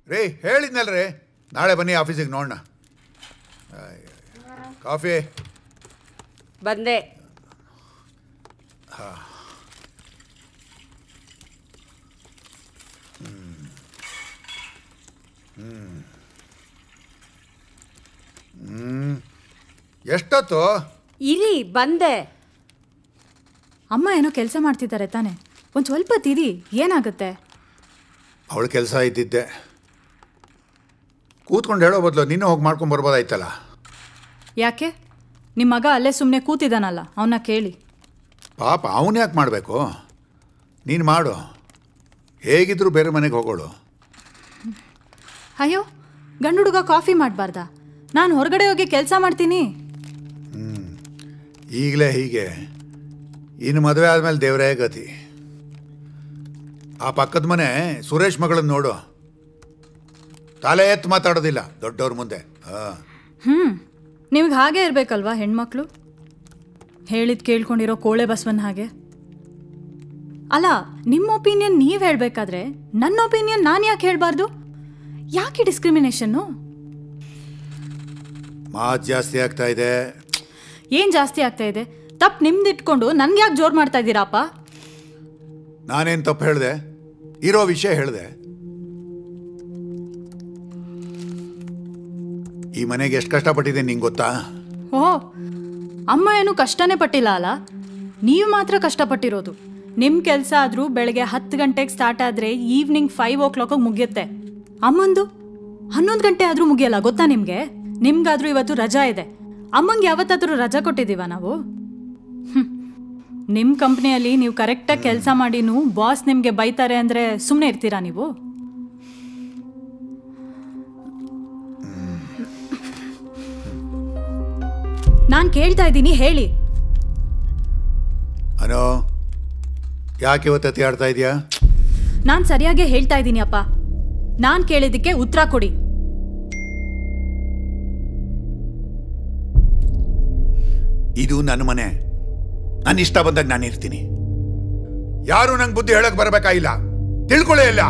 ರೀ ಹೇಳಿದ್ನಲ್ರಿ ನಾಳೆ ಬನ್ನಿ ಆಫೀಸಿಗೆ ನೋಡೋಣ ಕಾಫಿ ಬಂದೆ ಎಷ್ಟೊತ್ತು ಇರಿ ಬಂದೆ ಅಮ್ಮ ಏನೋ ಕೆಲಸ ಮಾಡ್ತಿದ್ದಾರೆ ತಾನೆ ಒಂದು ಸ್ವಲ್ಪ ತಿರಿ ಏನಾಗುತ್ತೆ ಅವಳ ಕೆಲಸ ಇದ್ದಿದ್ದೆ ಕೂತ್ಕೊಂಡು ಹೇಳೋ ಬದಲು ನೀನು ಹೋಗಿ ಮಾಡ್ಕೊಂಡು ಬರ್ಬೋದಾಯ್ತಲ್ಲ ಯಾಕೆ ನಿಮ್ಮ ಮಗ ಅಲ್ಲೇ ಸುಮ್ಮನೆ ಕೂತಿದ್ದಾನಲ್ಲ ಅವನ್ನ ಕೇಳಿ ಪಾಪ ಅವನು ಯಾಕೆ ಮಾಡಬೇಕು ನೀನು ಮಾಡು ಹೇಗಿದ್ರು ಬೇರೆ ಮನೆಗೆ ಹೋಗೋಳು ಅಯ್ಯೋ ಗಂಡು ಹುಡುಗ ಕಾಫಿ ಮಾಡಬಾರ್ದಾ ನಾನು ಹೊರಗಡೆ ಹೋಗಿ ಕೆಲಸ ಮಾಡ್ತೀನಿ ಈಗಲೇ ಹೀಗೆ ಇನ್ನು ಮದುವೆ ಆದಮೇಲೆ ದೇವರೇ ಗತಿ ಆ ಪಕ್ಕದ ಮನೆ ಸುರೇಶ್ ಮಗಳನ್ನ ನೋಡು ತಲೆ ಎತ್ತು ಮಾತಾಡೋದಿಲ್ಲ ದೊಡ್ಡವ್ರ ಮುಂದೆ ಹಾಂ ಹ್ಞೂ ನಿಮ್ಗೆ ಹಾಗೆ ಇರಬೇಕಲ್ವಾ ಹೆಣ್ಮಕ್ಳು ಹೇಳಿದ್ ಕೇಳ್ಕೊಂಡಿರೋ ಕೋಳೆ ಬಸವನ್ ಹಾಗೆ ಅಲ್ಲ ನಿಮ್ಮ ಒಪಿನಿಯನ್ ನೀವು ಹೇಳಬೇಕಾದ್ರೆ ನನ್ನ ಒಪಿನಿಯನ್ ನಾನು ಯಾಕೆ ಹೇಳಬಾರ್ದು ಯಾಕೆ ಡಿಸ್ಕ್ರಿಮಿನೇಷನ್ನು ಮಾತು ಜಾಸ್ತಿ ಆಗ್ತಾ ಇದೆ ಏನು ಜಾಸ್ತಿ ಆಗ್ತಾ ಇದೆ ತಪ್ಪು ನಿಮ್ದು ಇಟ್ಕೊಂಡು ನನ್ಗೆ ಯಾಕೆ ಜೋರು ಮಾಡ್ತಾ ಇದ್ದೀರಾಪ್ಪ ನಾನೇನು ತಪ್ಪು ಹೇಳಿದೆ ಇರೋ ವಿಷಯ ಹೇಳಿದೆ ಈ ಮನೆಗೆ ಎಷ್ಟು ಕಷ್ಟಪಟ್ಟಿದ್ದೀನಿ ನಿಂಗೆ ಗೊತ್ತಾ ಓ ಅಮ್ಮ ಏನು ಕಷ್ಟನೇ ಪಟ್ಟಿಲ್ಲ ಅಲ್ಲ ನೀವು ಮಾತ್ರ ಕಷ್ಟಪಟ್ಟಿರೋದು ನಿಮ್ಮ ಕೆಲಸ ಆದರೂ ಬೆಳಗ್ಗೆ ಹತ್ತು ಗಂಟೆಗೆ ಸ್ಟಾರ್ಟ್ ಆದರೆ ಈವ್ನಿಂಗ್ ಫೈವ್ ಓ ಕ್ಲಾಕಿಗೆ ಮುಗಿಯುತ್ತೆ ಅಮ್ಮಂದು ಹನ್ನೊಂದು ಗಂಟೆ ಆದರೂ ಮುಗಿಯಲ್ಲ ಗೊತ್ತಾ ನಿಮಗೆ ನಿಮ್ಗಾದ್ರೂ ಇವತ್ತು ರಜಾ ಇದೆ ಅಮ್ಮಂಗೆ ಯಾವತ್ತಾದರೂ ರಜಾ ಕೊಟ್ಟಿದ್ದೀವ ನಾವು ನಿಮ್ಮ ಕಂಪ್ನಿಯಲ್ಲಿ ನೀವು ಕರೆಕ್ಟಾಗಿ ಕೆಲಸ ಮಾಡಿನೂ ಬಾಸ್ ನಿಮಗೆ ಬೈತಾರೆ ಅಂದರೆ ಸುಮ್ಮನೆ ಇರ್ತೀರಾ ನೀವು ನಾನು ಕೇಳ್ತಾ ಇದ್ದೀನಿ ಹೇಳಿ ಅನೋ ಯಾಕೆ ಇವತ್ತು ಅತಿ ಆಡ್ತಾ ಇದೆಯಾ ನಾನು ಸರಿಯಾಗಿ ಹೇಳ್ತಾ ಇದ್ದೀನಿ ಅಪ್ಪ ನಾನು ಕೇಳಿದ್ದಕ್ಕೆ ಉತ್ತರ ಕೊಡಿ ಇದು ನನ್ನ ಮನೆ ನನ್ನ ಇಷ್ಟ ಬಂದಾಗ ನಾನು ಇರ್ತೀನಿ ಯಾರು ನಂಗೆ ಬುದ್ಧಿ ಹೇಳಕ್ ಬರಬೇಕಾಗಿಲ್ಲ ತಿಳ್ಕೊಳ್ಳೇ ಇಲ್ಲ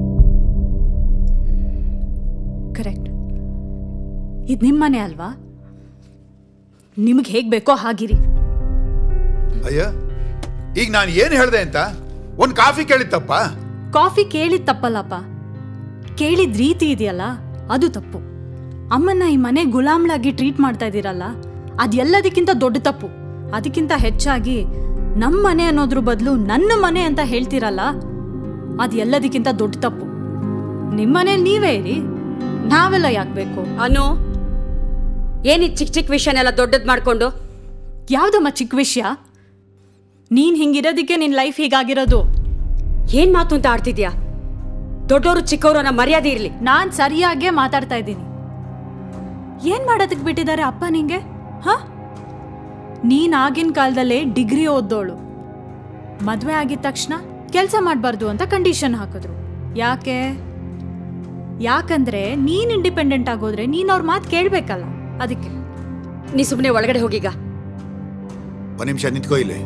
ಕರೆಕ್ಟ್ ಇದು ನಿಮ್ಮ ಮನೆ ಅಲ್ವಾ ನಿಮಗೆ ಹೇಗೆ ಬೇಕೋ ಹಾಗಿರಿ ಅಯ್ಯ ಈಗ ನಾನು ಏನು ಹೇಳಿದೆ ಅಂತ ಒಂದು ಕಾಫಿ ಕೇಳಿತ್ತಪ್ಪ ಕಾಫಿ ಕೇಳಿದ ತಪ್ಪಲ್ಲಪ್ಪ ಕೇಳಿದ ರೀತಿ ಇದೆಯಲ್ಲ ಅದು ತಪ್ಪು ಅಮ್ಮನ್ನ ಈ ಮನೆ ಗುಲಾಮ್ಲಾಗಿ ಟ್ರೀಟ್ ಮಾಡ್ತಾ ಇದ್ದೀರಲ್ಲ ಅದೆಲ್ಲದಕ್ಕಿಂತ ದೊಡ್ಡ ತಪ್ಪು ಅದಕ್ಕಿಂತ ಹೆಚ್ಚಾಗಿ ನಮ್ಮ ಮನೆ ಅನ್ನೋದ್ರ ಬದಲು ನನ್ನ ಮನೆ ಅಂತ ಹೇಳ್ತೀರಲ್ಲ ಅದು ಎಲ್ಲದಕ್ಕಿಂತ ದೊಡ್ಡ ತಪ್ಪು ನಿಮ್ಮ ಮನೇಲಿ ನೀವೇ ಇರಿ ನಾವೆಲ್ಲ ಯಾಕೆ ಬೇಕು ಅನು ಏನಿದ್ ಚಿಕ್ಕ ಚಿಕ್ಕ ವಿಷಯನೆಲ್ಲ ದೊಡ್ಡದ್ ಮಾಡ್ಕೊಂಡು ಯಾವ್ದಮ್ಮ ಚಿಕ್ಕ ವಿಷಯ ನೀನ್ ಹಿಂಗಿರೋದಕ್ಕೆ ನಿನ್ ಲೈಫ್ ಹೀಗಾಗಿರೋದು ಏನ್ ಮಾತು ಅಂತ ಆಡ್ತಿದ್ಯಾ ದೊಡ್ಡವರು ಚಿಕ್ಕವರು ಅನ್ನೋ ಮರ್ಯಾದೆ ಇರ್ಲಿ ನಾನ್ ಸರಿಯಾಗೇ ಮಾತಾಡ್ತಾ ಇದ್ದೀನಿ ಏನ್ ಮಾಡೋದಕ್ ಬಿಟ್ಟಿದ್ದಾರೆ ಅಪ್ಪ ನಿಂಗೆ ಹ ನೀನ್ ಆಗಿನ ಕಾಲದಲ್ಲೇ ಡಿಗ್ರಿ ಓದ್ದೋಳು ಮದ್ವೆ ಆಗಿದ ತಕ್ಷಣ ಕೆಲಸ ಮಾಡಬಾರ್ದು ಅಂತ ಕಂಡೀಷನ್ ಹಾಕಿದ್ರು ಯಾಕೆ ಯಾಕಂದ್ರೆ ನೀನ್ ಇಂಡಿಪೆಂಡೆಂಟ್ ಆಗೋದ್ರೆ ನೀನ್ ಅವ್ರ ಮಾತು ಕೇಳ್ಬೇಕಲ್ಲ ಅದಕ್ಕೆ ನೀ ಸುಮ್ಮನೆ ಒಳಗಡೆ ಹೋಗೀಗ ಒಂದು ನಿಮಿಷ ನಿಂತ್ಕೋ ಇಲ್ಲಿ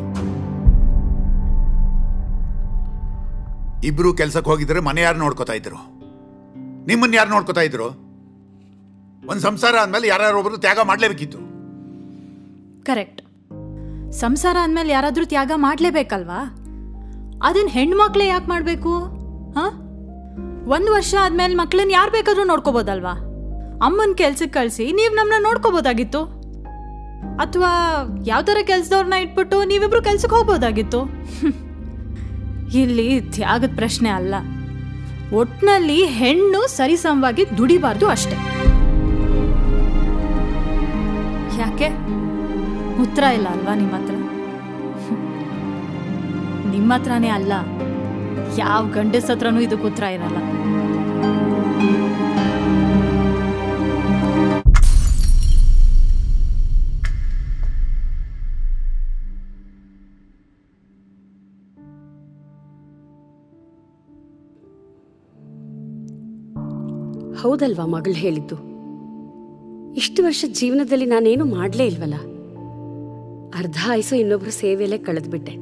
ಇಬ್ರು ಕೆಲ್ಸಕ್ಕೆ ಹೋಗಿದ್ರೆ ಮನೆ ಯಾರು ನೋಡ್ಕೋತಾ ಇದ್ರು ನಿಮ್ಮನ್ನ ಯಾರು ನೋಡ್ಕೋತಾ ಇದ್ರು ಒಂದು ಸಂಸಾರ ಅಂದಮೇಲೆ ಯಾರು ಒಬ್ರು ತ್ಯಾಗ ಮಾಡಲೇಬೇಕಿತ್ತು ಕರೆಕ್ಟ್ ಸಂಸಾರ ಅಂದಮೇಲೆ ಯಾರಾದ್ರೂ ತ್ಯಾಗ ಮಾಡ್ಲೇಬೇಕಲ್ವಾ ಅದನ್ನ ಹೆಣ್ಮಕ್ಳೇ ಯಾಕೆ ಮಾಡಬೇಕು ಹಾ ಒಂದು ವರ್ಷ ಆದ್ಮೇಲೆ ಮಕ್ಳನ್ನ ಯಾರು ಬೇಕಾದ್ರೂ ನೋಡ್ಕೋಬೋದಲ್ವಾ ಅಮ್ಮನ ಕೆಲ್ಸಕ್ಕೆ ಕಳಿಸಿ ನೀವು ನಮ್ಮನ್ನ ನೋಡ್ಕೋಬೋದಾಗಿತ್ತು ಅಥವಾ ಯಾವ ಥರ ಕೆಲ್ಸದವ್ರನ್ನ ಇಟ್ಬಿಟ್ಟು ನೀವಿಬ್ರು ಕೆಲ್ಸಕ್ಕೆ ಹೋಗ್ಬೋದಾಗಿತ್ತು ಹ್ಮ್. ಇಲ್ಲಿ ತ್ಯಾಗದ ಪ್ರಶ್ನೆ ಅಲ್ಲ ಒಟ್ನಲ್ಲಿ ಹೆಣ್ಣು ಸರಿಸಮವಾಗಿ ದುಡಿಬಾರ್ದು ಅಷ್ಟೇ ಯಾಕೆ ಉತ್ತರ ಇಲ್ಲ ಅಲ್ವಾ ನಿಮ್ಮ ಹತ್ರ ಹ್ಮ್. ನಿಮ್ಮ ಹತ್ರನೇ ಅಲ್ಲ ಯಾವ ಗಂಡಸ ಹತ್ರನೂ ಇದಕ್ಕೆ ಉತ್ತರ ಇರಲ್ಲ ಹೌದಲ್ವಾ ಮಗಳು ಹೇಳಿದ್ದು ಇಷ್ಟು ವರ್ಷ ಜೀವನದಲ್ಲಿ ನಾನೇನು ಮಾಡಲೇ ಇಲ್ವಲ್ಲ ಅರ್ಧ ಆಯಸ್ಸು ಇನ್ನೊಬ್ರು ಸೇವೆಯಲ್ಲೇ ಕಳೆದ್ಬಿಟ್ಟೆ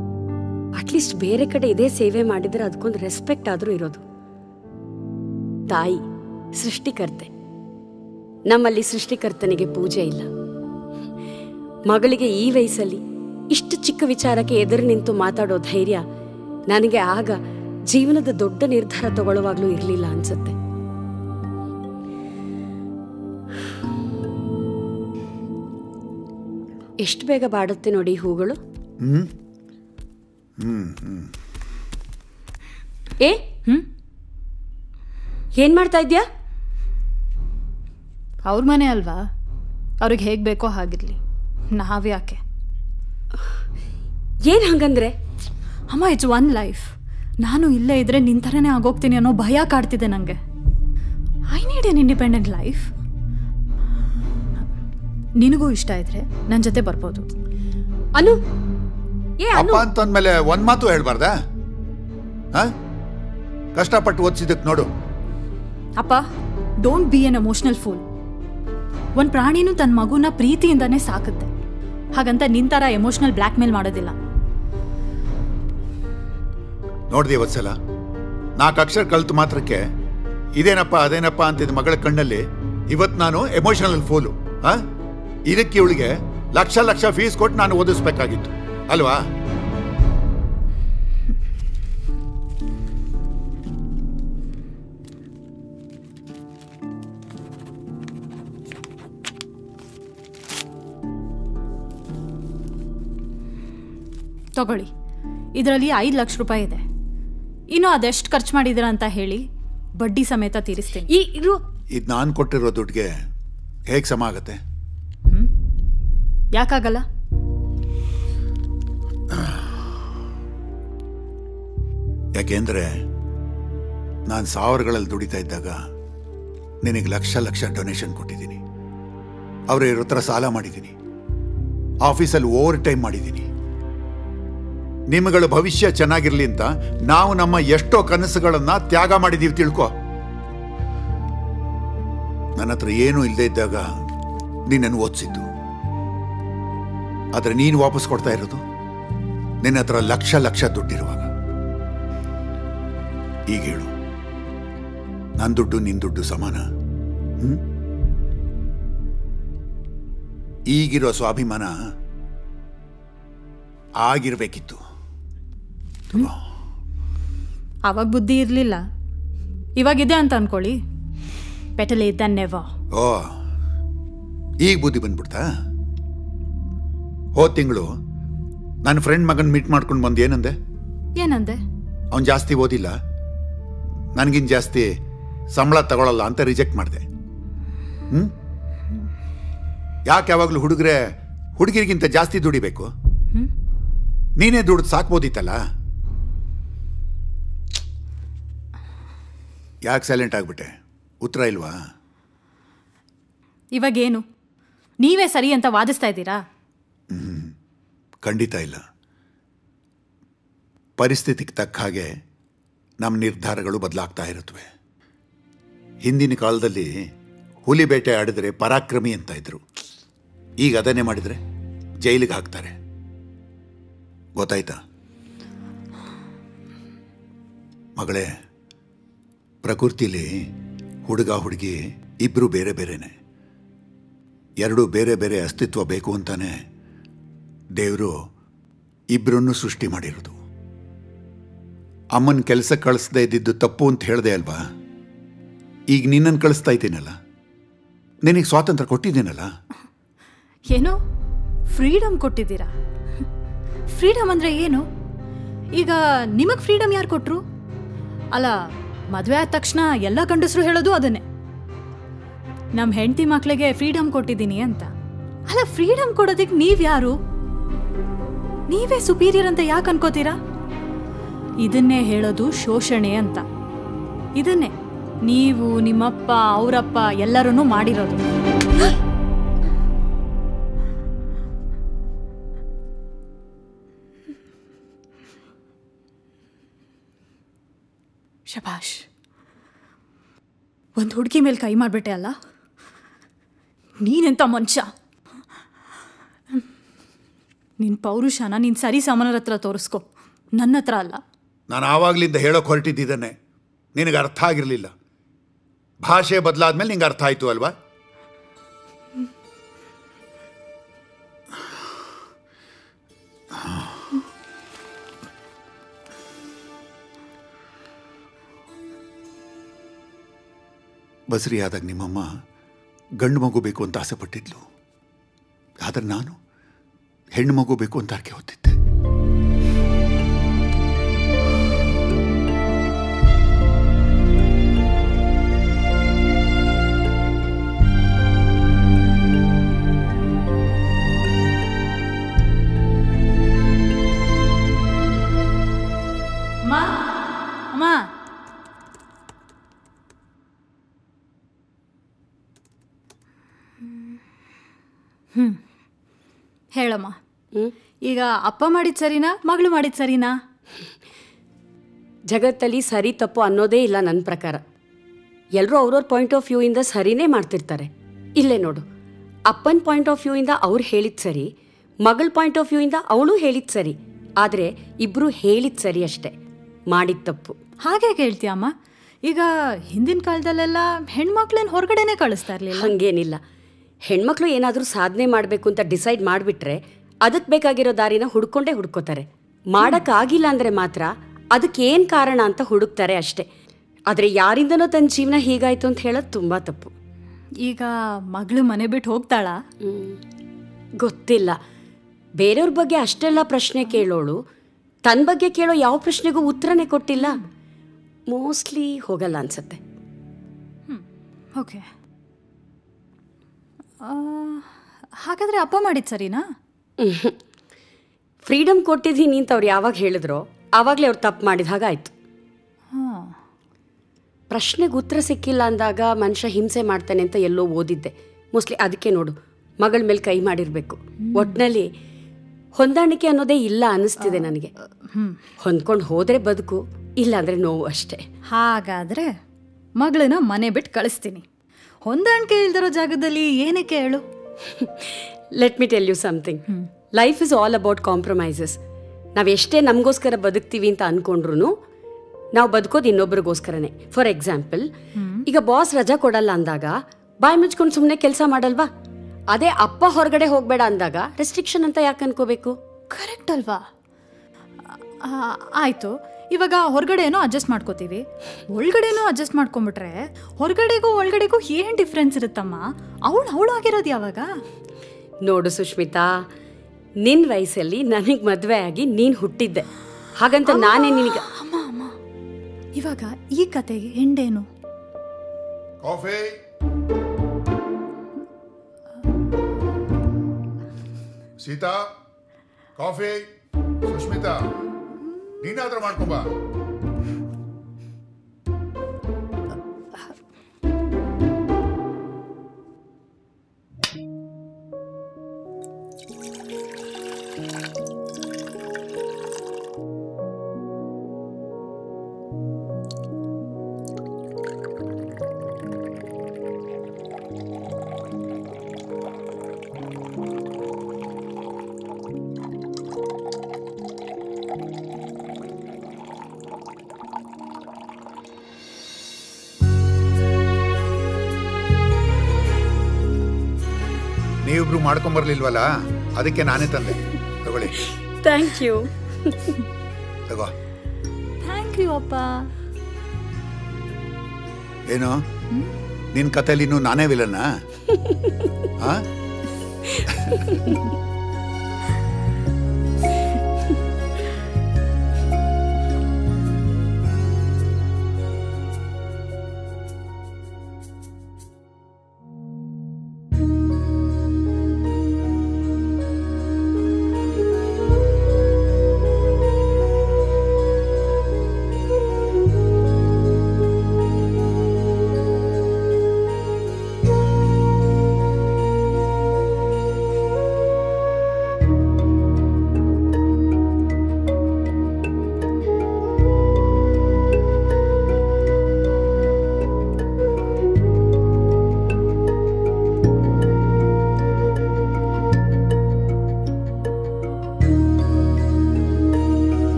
ಅಟ್ಲೀಸ್ಟ್ ಬೇರೆ ಕಡೆ ಇದೇ ಸೇವೆ ಮಾಡಿದ್ರೆ ಅದಕ್ಕೊಂದು ರೆಸ್ಪೆಕ್ಟ್ ಆದರೂ ಇರೋದು ತಾಯಿ ಸೃಷ್ಟಿಕರ್ತೆ ನಮ್ಮಲ್ಲಿ ಸೃಷ್ಟಿಕರ್ತನಿಗೆ ಪೂಜೆ ಇಲ್ಲ ಮಗಳಿಗೆ ಈ ವಯಸ್ಸಲ್ಲಿ ಇಷ್ಟು ಚಿಕ್ಕ ವಿಚಾರಕ್ಕೆ ಎದುರು ನಿಂತು ಮಾತಾಡೋ ಧೈರ್ಯ ನನಗೆ ಆಗ ಜೀವನದ ದೊಡ್ಡ ನಿರ್ಧಾರ ತಗೊಳ್ಳುವಾಗ್ಲೂ ಇರಲಿಲ್ಲ ಅನ್ಸುತ್ತೆ ಎಷ್ಟು ಬೇಗ ಬಾಡುತ್ತೆ ನೋಡಿ ಹೂಗಳು ಏ ಹ್ಮ್? ಏನ್ ಮಾಡ್ತಾ ಇದ್ಯಾ ಅವ್ರ ಮನೆ ಅಲ್ವಾ ಅವ್ರಿಗೆ ಹೇಗೆ ಬೇಕೋ ಹಾಗಿರ್ಲಿ ನಾವ್ಯಾಕೆ ಏನ್ ಹಂಗಂದ್ರೆ ಅಮ್ಮ ಇಟ್ಸ್ ಒನ್ ಲೈಫ್ ನಾನು ಇಲ್ಲೇ ಇದ್ರೆ ನಿನ್ ಥರನೇ ಆಗೋಗ್ತೀನಿ ಅನ್ನೋ ಭಯ ಕಾಡ್ತಿದೆ ನನಗೆ I need an independent life ನಿನಗೂ ಇಷ್ಟ ಇದ್ರೆ ನನ್ನ ಜೊತೆ ಬರ್ಬೋದು ಅನು ಏ ಅನು ಅಪ್ಪ ಅಂತಂದ್ಮೇಲೆ ಒಂದ್ ಮಾತು ಹೇಳ್ಬಾರ್ದ ಹ ಕಷ್ಟಪಟ್ಟು ಓದಿಸಿದಕ್ಕೆ ನೋಡು ಅಪ್ಪ don't be an emotional fool ಒಂದು ಪ್ರಾಣಿನೂ ತನ್ನ ಮಗುನ ಪ್ರೀತಿಯಿಂದನೇ ಸಾಕುತ್ತೆ ಹಾಗಂತ ನಿನ್ ಥರ ಎಮೋಷನಲ್ ಬ್ಲ್ಯಾಕ್ ಮೇಲ್ ಮಾಡೋದಿಲ್ಲ ನೋಡ್ದಿ ಇವತ್ಸಲ ನಾಲ್ಕು ಅಕ್ಷರ ಕಲ್ತು ಮಾತ್ರಕ್ಕೆ ಇದೇನಪ್ಪ ಅದೇನಪ್ಪ ಅಂತಿದ್ದ ಮಗಳ ಕಣ್ಣಲ್ಲಿ ಇವತ್ತು ನಾನು ಎಮೋಷನಲ್ ಫೂಲು ಆ ಇದಕ್ಕೆ ಇವಳಿಗೆ ಲಕ್ಷ ಲಕ್ಷ ಫೀಸ್ ಕೊಟ್ಟು ನಾನು ಓದಿಸ್ಬೇಕಾಗಿತ್ತು ಅಲ್ವಾ ತಗೊಳ್ಳಿ ಇದರಲ್ಲಿ ಐದು ಲಕ್ಷ ರೂಪಾಯಿ ಇದೆ ಇನ್ನು ಅದೆಷ್ಟು ಖರ್ಚು ಮಾಡಿದ್ದೀರಾ ಅಂತ ಹೇಳಿ ಬಡ್ಡಿ ಸಮೇತ ತೀರಿಸ್ತೀನಿ ಈ ಇರು ಇದು ನಾನು ಕೊಟ್ಟಿರೋ ದುಡ್ಡಿಗೆ ಹೇಗೆ ಸಮ ಆಗತ್ತೆ ಯಾಕಾಗಲ್ಲ ಯಾಕೆಂದ್ರೆ ನಾನು ಸಾವಿರಗಳಲ್ಲಿ ದುಡಿತಾ ಇದ್ದಾಗ ನಿನಗೆ ಲಕ್ಷ ಲಕ್ಷ ಡೊನೇಷನ್ ಕೊಟ್ಟಿದ್ದೀನಿ ಅವ್ರ ಇರೋ ಹತ್ರ ಸಾಲ ಮಾಡಿದ್ದೀನಿ ಆಫೀಸಲ್ಲಿ ಓವರ್ ಟೈಮ್ ಮಾಡಿದ್ದೀನಿ ನಿಮ್ಮಗಳ ಭವಿಷ್ಯ ಚೆನ್ನಾಗಿರ್ಲಿ ಅಂತ ನಾವು ನಮ್ಮ ಎಷ್ಟೋ ಕನಸುಗಳನ್ನ ತ್ಯಾಗ ಮಾಡಿದೀವಿ ತಿಳ್ಕೊ ನನ್ನ ಹತ್ರ ಏನೂ ಇಲ್ಲದೆ ಇದ್ದಾಗ ನಿನ್ನನ್ನು ಓದಿಸಿದ್ದು ಆದ್ರೆ ನೀನು ವಾಪಸ್ ಕೊಡ್ತಾ ಇರೋದು ನಿನ್ನ ಹತ್ರ ಲಕ್ಷ ಲಕ್ಷ ದುಡ್ಡಿರುವಾಗ ಈಗ ಹೇಳು ನನ್ನ ದುಡ್ಡು ನಿನ್ ದುಡ್ಡು ಸಮಾನ ಹ್ಮ್? ಈಗಿರೋ ಸ್ವಾಭಿಮಾನ ಆಗಿರ್ಬೇಕಿತ್ತು ತಗೋ. ಅವಾಗ ಬುದ್ಧಿ ಇರಲಿಲ್ಲ ಇವಾಗಿದೆ ಅಂತ ಅನ್ಕೊಳ್ಳಿ ಪೆಟಲ್ ದನ್ ನೆವ ಓ ಈಗ ಬುದ್ಧಿ ಬಂದ್ಬಿಡ್ತಾ ಹೋದ್ ತಿಂಗಳು ನನ್ನ ಫ್ರೆಂಡ್ ಮಗನ್ ಮೀಟ್ ಮಾಡ್ಕೊಂಡು ಬಂದು ಏನಂದೆ ಏನಂದೆ ಅವನು ಜಾಸ್ತಿ ಓದಿಲ್ಲ ನನಗಿನ್ ಜಾಸ್ತಿ ಸಂಬಳ ತಗೊಳ್ಳಲ್ಲ ಅಂತ ರಿಜೆಕ್ಟ್ ಮಾಡಿದೆ ಹ್ಮ್ ಯಾಕೆ ಯಾವಾಗಲೂ ಹುಡುಗರೆ ಹುಡುಗಿರಿಗಿಂತ ಜಾಸ್ತಿ ದುಡಿಬೇಕು ನೀನೇ ದುಡ್ದು ಸಾಕ್ಬೋದಿತ್ತಲ್ಲ ಯಾಕೆ ಸೈಲೆಂಟ್ ಆಗ್ಬಿಟ್ಟೆ ಉತ್ತರ ಇಲ್ವಾ ಇವಾಗೇನು ನೀವೇ ಸರಿ ಅಂತ ವಾದಿಸ್ತಾ ಇದ್ದೀರಾ ಖಂಡಿತ ಇಲ್ಲ ಪರಿಸ್ಥಿತಿಗೆ ತಕ್ಕ ಹಾಗೆ ನಮ್ಮ ನಿರ್ಧಾರಗಳು ಬದಲಾಗ್ತಾ ಇರುತ್ತವೆ ಹಿಂದಿನ ಕಾಲದಲ್ಲಿ ಹುಲಿ ಬೇಟೆ ಆಡಿದ್ರೆ ಪರಾಕ್ರಮಿ ಅಂತ ಇದ್ರು ಈಗ ಅದನ್ನೇ ಮಾಡಿದ್ರೆ ಜೈಲಿಗೆ ಹಾಕ್ತಾರೆ ಗೊತ್ತಾಯ್ತಾ ಮಗಳೇ ಪ್ರಕೃತಿಲಿ ಹುಡುಗ ಹುಡುಗಿ ಇಬ್ಬರು ಬೇರೆ ಬೇರೆನೆ ಎರಡು ಬೇರೆ ಬೇರೆ ಅಸ್ತಿತ್ವ ಬೇಕು ಅಂತಾನೆ ದೇವರು ಇಬ್ಬರನ್ನು ಸೃಷ್ಟಿ ಮಾಡಿರೋದು ಅಮ್ಮನ ಕೆಲಸ ಕಳಿಸ್ದೇ ಇದ್ದಿದ್ದು ತಪ್ಪು ಅಂತ ಹೇಳ್ದೆ ಅಲ್ವಾ ಈಗ ನಿನ್ನನ್ನು ಕಳಿಸ್ತಾ ಇದ್ದೀನಲ್ಲ ನಿನಗೆ ಸ್ವಾತಂತ್ರ್ಯ ಕೊಟ್ಟಿದ್ದೀನಲ್ಲ ಏನು ಫ್ರೀಡಮ್ ಕೊಟ್ಟಿದ್ದೀರಾ ಫ್ರೀಡಮ್ ಅಂದರೆ ಏನು ಈಗ ನಿಮಗೆ ಫ್ರೀಡಮ್ ಯಾರು ಕೊಟ್ರು ಅಲ್ಲ ಮದುವೆ ಆದ ತಕ್ಷಣ ಎಲ್ಲ ಗಂಡಸರು ಹೇಳೋದು ಅದನ್ನೇ ನಮ್ಮ ಹೆಂಡತಿ ಮಕ್ಳಿಗೆ ಫ್ರೀಡಮ್ ಕೊಟ್ಟಿದ್ದೀನಿ ಅಂತ ಅಲ್ಲ ಫ್ರೀಡಮ್ ಕೊಡೋದಕ್ಕೆ ನೀವ್ಯಾರು ನೀವೇ ಸುಪೀರಿಯರ್ ಅಂತ ಯಾಕೆ ಅನ್ಕೋತೀರಾ ಇದನ್ನೇ ಹೇಳೋದು ಶೋಷಣೆ ಅಂತ ಇದನ್ನೇ ನೀವು ನಿಮ್ಮಪ್ಪ ಅವರಪ್ಪ ಎಲ್ಲರನ್ನೂ ಮಾಡಿರೋದು ಶಬಾಷ್ ಒಂದು ಹುಡುಗಿ ಮೇಲೆ ಕೈ ಮಾಡಿಬಿಟ್ಟೆ ಅಲ್ಲ ನೀನೆಂತ ಮನುಷ್ಯ ನಿನ್ನ ಪೌರುಷನ ನೀನು ಸರಿ ಸಮಾನರ ಹತ್ರ ತೋರಿಸ್ಕೊ ನನ್ನ ಹತ್ರ ಅಲ್ಲ ನಾನು ಆವಾಗಲಿಂದ ಹೇಳೋಕೆ ಹೊರಟಿದ್ದಿದ್ದಾನೆ ನಿನಗೆ ಅರ್ಥ ಆಗಿರಲಿಲ್ಲ ಭಾಷೆ ಬದಲಾದ್ಮೇಲೆ ನಿಂಗೆ ಅರ್ಥ ಆಯ್ತು ಅಲ್ವಾ ಬಸರಿ ಆದಾಗ ನಿಮ್ಮಮ್ಮ ಗಂಡು ಮಗು ಬೇಕು ಅಂತ ಆಸೆ ಪಟ್ಟಿದ್ಲು ಆದರೆ ನಾನು ಹೆಣ್ಣು ಮಗು ಬೇಕು ಅಂತ ಅರ್ಕೆ ಹೊತ್ತಿದ್ದೆ ಅಮ್ಮ ಅಮ್ಮ ಹ್ಞೂ ಹೇಳಮ್ಮ ಹ್ಮ್? ಈಗ ಅಪ್ಪ ಮಾಡಿದ ಸರಿನಾ ಮಗಳು ಮಾಡಿದ ಸರಿನಾ ಜಗತ್ತಲ್ಲಿ ಸರಿ ತಪ್ಪು ಅನ್ನೋದೇ ಇಲ್ಲ ನನ್ನ ಪ್ರಕಾರ ಎಲ್ಲರೂ ಅವ್ರವ್ರ ಪಾಯಿಂಟ್ ಆಫ್ ವ್ಯೂ ಇಂದ ಸರಿನೇ ಮಾಡ್ತಿರ್ತಾರೆ ಇಲ್ಲೇ ನೋಡು ಅಪ್ಪನ ಪಾಯಿಂಟ್ ಆಫ್ ವ್ಯೂ ಇಂದ ಅವ್ರು ಹೇಳಿದ್ ಸರಿ ಮಗಳ ಪಾಯಿಂಟ್ ಆಫ್ ವ್ಯೂ ಇಂದ ಅವಳು ಹೇಳಿದ್ ಸರಿ ಆದರೆ ಇಬ್ರು ಹೇಳಿದ್ ಸರಿ ಅಷ್ಟೇ ಮಾಡಿದ ತಪ್ಪು ಹಾಗೆ ಕೇಳ್ತೀಯಮ್ಮ ಈಗ ಹಿಂದಿನ ಕಾಲದಲ್ಲೆಲ್ಲ ಹೆಣ್ಮಕ್ಳನ್ನ ಹೊರಗಡೆನೆ ಕಳಿಸ್ತಾ ಇರಲಿಲ್ಲ ಹಂಗೇನಿಲ್ಲ ಹೆಣ್ಮಕ್ಳು ಏನಾದರೂ ಸಾಧನೆ ಮಾಡಬೇಕು ಅಂತ ಡಿಸೈಡ್ ಮಾಡಿಬಿಟ್ರೆ ಅದಕ್ಕೆ ಬೇಕಾಗಿರೋ ದಾರಿನ ಹುಡ್ಕೊಂಡೇ ಹುಡ್ಕೋತಾರೆ ಮಾಡೋಕ್ಕಾಗಿಲ್ಲ ಅಂದರೆ ಮಾತ್ರ ಅದಕ್ಕೆ ಏನು ಕಾರಣ ಅಂತ ಹುಡುಕ್ತಾರೆ ಅಷ್ಟೇ ಆದರೆ ಯಾರಿಂದನೋ ತನ್ನ ಜೀವನ ಹೀಗಾಯ್ತು ಅಂತ ಹೇಳೋದು ತುಂಬ ತಪ್ಪು ಈಗ ಮಗಳು ಮನೆ ಬಿಟ್ಟು ಹೋಗ್ತಾಳಾ ಹ್ಮ್. ಗೊತ್ತಿಲ್ಲ ಬೇರೆಯವ್ರ ಬಗ್ಗೆ ಅಷ್ಟೆಲ್ಲ ಪ್ರಶ್ನೆ ಕೇಳೋಳು ತನ್ನ ಬಗ್ಗೆ ಕೇಳೋ ಯಾವ ಪ್ರಶ್ನೆಗೂ ಉತ್ತರನೇ ಕೊಟ್ಟಿಲ್ಲ ಮೋಸ್ಟ್ಲಿ ಹೋಗಲ್ಲ ಅನ್ಸತ್ತೆ ಓಕೆ ಹಾಗಾದ್ರೆ ಅಪ್ಪ ಮಾಡಿದ ಸರಿನಾ ಫ್ರೀಡಮ್ ಕೊಟ್ಟಿದ್ದೀನಿ ಅಂತ ಅವ್ರು ಯಾವಾಗ ಹೇಳಿದ್ರೋ ಆವಾಗಲೇ ಅವ್ರು ತಪ್ಪು ಮಾಡಿದ ಹಾಗಾಯ್ತು ಹಾಂ ಪ್ರಶ್ನೆಗೆ ಉತ್ತರ ಸಿಕ್ಕಿಲ್ಲ ಅಂದಾಗ ಮನುಷ್ಯ ಹಿಂಸೆ ಮಾಡ್ತಾನೆ ಅಂತ ಎಲ್ಲೋ ಓದಿದ್ದೆ ಮೋಸ್ಟ್ಲಿ ಅದಕ್ಕೆ ನೋಡು ಮಗಳ ಮೇಲೆ ಕೈ ಮಾಡಿರ್ಬೇಕು ಒಟ್ನಲ್ಲಿ ಹೊಂದಾಣಿಕೆ ಅನ್ನೋದೇ ಇಲ್ಲ ಅನ್ನಿಸ್ತಿದೆ ನನಗೆ ಹೊಂದ್ಕೊಂಡು ಹೋದ್ರೆ ಬದುಕು ಇಲ್ಲ ಅಂದ್ರೆ ನೋವು ಅಷ್ಟೇ ಹಾಗಾದ್ರೆ ಮಗಳನ್ನ ಮನೆ ಬಿಟ್ಟು ಕಳಿಸ್ತೀನಿ ಹೊಂದಾಣಿಕೆ ಇಲ್ದಿರೋ ಜಾಗದಲ್ಲಿ ಏನಕ್ಕೆ ಹೇಳು let me tell you something life is all about compromises ನಾವು ಎಷ್ಟೇ ನಮಗೋಸ್ಕರ ಬದುಕ್ತೀವಿ ಅಂತ ಅನ್ಕೊಂಡ್ರು ನಾವು ಬದುಕೋದು ಇನ್ನೊಬ್ರಿಗೋಸ್ಕರನೇ ಫಾರ್ ಎಕ್ಸಾಂಪಲ್ ಈಗ ಬಾಸ್ ರಜಾ ಕೊಡಲ್ಲ ಅಂದಾಗ ಬಾಯಿ ಮುಚ್ಕೊಂಡು ಸುಮ್ಮನೆ ಕೆಲಸ ಮಾಡಲ್ವಾ ಅದೇ ಅಪ್ಪ ಹೊರಗಡೆ ಹೋಗಬೇಡ ಅಂದಾಗ ರೆಸ್ಟ್ರಿಕ್ಷನ್ ಅಂತ ಯಾಕೆ ಅನ್ಕೋಬೇಕು ಕರೆಕ್ಟ್ ಅಲ್ವಾ ಆ, ಆಯ್ತು ಇವಾಗ ಹೊರಗಡೆನೂ ಅಡ್ಜಸ್ಟ್ ಮಾಡ್ಕೋತೀವಿ ಒಳಗಡೆನೂ ಅಡ್ಜಸ್ಟ್ ಮಾಡ್ಕೊಂಬಿಟ್ರೆ ಹೊರಗಡೆಗೂ ಒಳಗಡೆಗೂ ಏನು ಡಿಫ್ರೆನ್ಸ್ ಇರುತ್ತಮ್ಮ ಅವಳು ಅವಳು ಆಗಿರೋದು ಯಾವಾಗ ನೋಡು ಸುಷ್ಮಿತಾ ನಿನ್ನ ವಯಸ್ಸಲ್ಲಿ ನನಗೆ ಮದುವೆ ಆಗಿ ನೀನು ಹುಟ್ಟಿದ್ದೆ ಹಾಗಂತ ನಾನೇ ನಿನಗೆ ಅಮ್ಮ ಅಮ್ಮ ಇವಾಗ ಈ ಕತೆಗೆ ಎಂಡೇನು ಕಾಫಿ ಸೀತಾ ಕಾಫಿ ಸುಷ್ಮಿತಾ ನೀನಾದ್ರೂ ಮಾಡ್ಕೊಂಬ ನೀವಿಬ್ರು ಮಾಡ್ಕೊಂಬರ್ಲಿಲ್ವಲ್ಲ ಅದಕ್ಕೆ ನಾನೇ ತಂದೆ ತಗೊಳ್ಳಿ ಥ್ಯಾಂಕ್ ಯು ತಗೋ ಥ್ಯಾಂಕ್ ಯು ಅಪ್ಪ ಏನು ನಿನ್ ಕಥೆಲಿ ಇನ್ನು ನಾನೇ ವಿಲನ್ನ ಆ